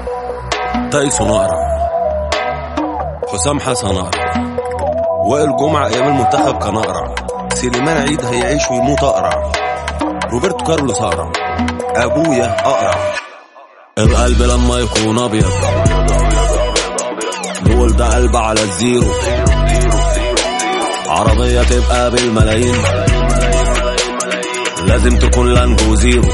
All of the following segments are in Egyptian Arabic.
تايسون اقرع حسام حسن اقرع وائل جمعة ايام المنتخب كان اقرع سليمان عيد هيعيش ويموت اقرع روبرتو كارلوس اقرع ابويا اقرع القلب لما يكون ابيض دول ده قلب على الزيرو عربية تبقى بالملايين لازم تكون لانجو زيرو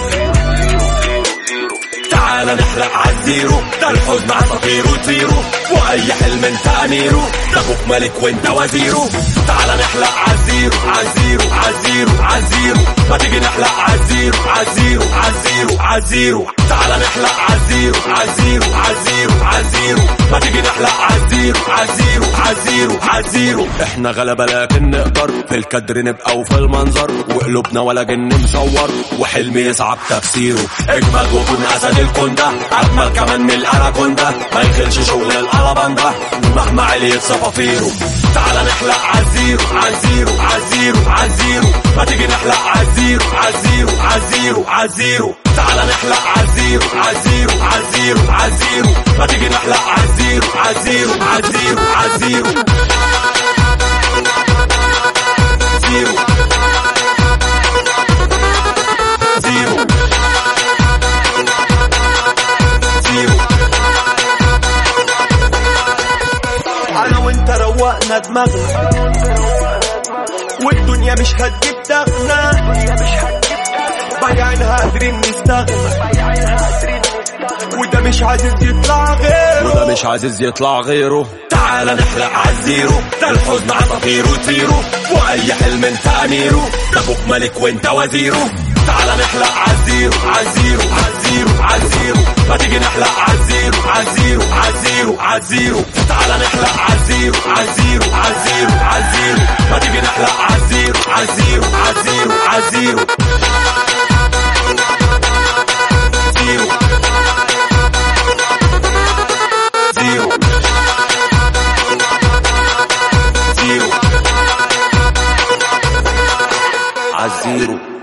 تعال نحرق عالزيرو ده الحزن عصافير وطيرو واي حلم انت اميره ده ابوك ملك وانت وزيره تعال نحلق عالزيرو عالزيرو عالزيرو عالزيرو ما تيجي نحلق عالزيرو عالزيرو عالزيرو عالزيرو تعال نحلق عالزيرو عالزيرو عالزيرو عالزيرو ما تيجي نحلق عالزيرو عالزيرو عالزيرو عالزيرو احنا غلبة لكن نقدر في الكدر نبقى وفي المنظر وقلوبنا ولا جن مصور وحلم يصعب تفسيره اجمل وكون اسد الكوندا اجمل كمان من الاناكوندا ما يخلش شغل الالاباندا مهما علي صفافيره تعال نحلق عالزيرو عالزيرو عالزيرو عالزيرو ما تيجي نحلق عالزيرو عالزيرو عالزيرو عالزيرو تعال نحلق عالزيرو عالزيرو عالزيرو عالزيرو ما تيجي نحلق عالزيرو عالزيرو عالزيرو عالزيرو زيرو زيرو زيرو انا وانت روقنا دماغنا والدنيا مش هتجيب دغنا بايعينها قادرين نستغنى وده مش عايز يطلع غيره وده مش عايز يطلع غيره تعال نحلق عالزيرو ده الحزن عصافير وطيره واي حلم انت اميره ده ابوك ملك وانت وزيره تعال نحلق عالزيرو عالزيرو عالزيرو عالزيرو ما تيجي نحلق عالزيرو عالزيرو عالزيرو عالزيرو تعال نحلق عالزيرو عالزيرو عالزيرو عالزيرو ما تيجي نحلق عالزيرو عالزيرو عالزيرو عالزيرو زيرو زيرو زيرو عالزيرو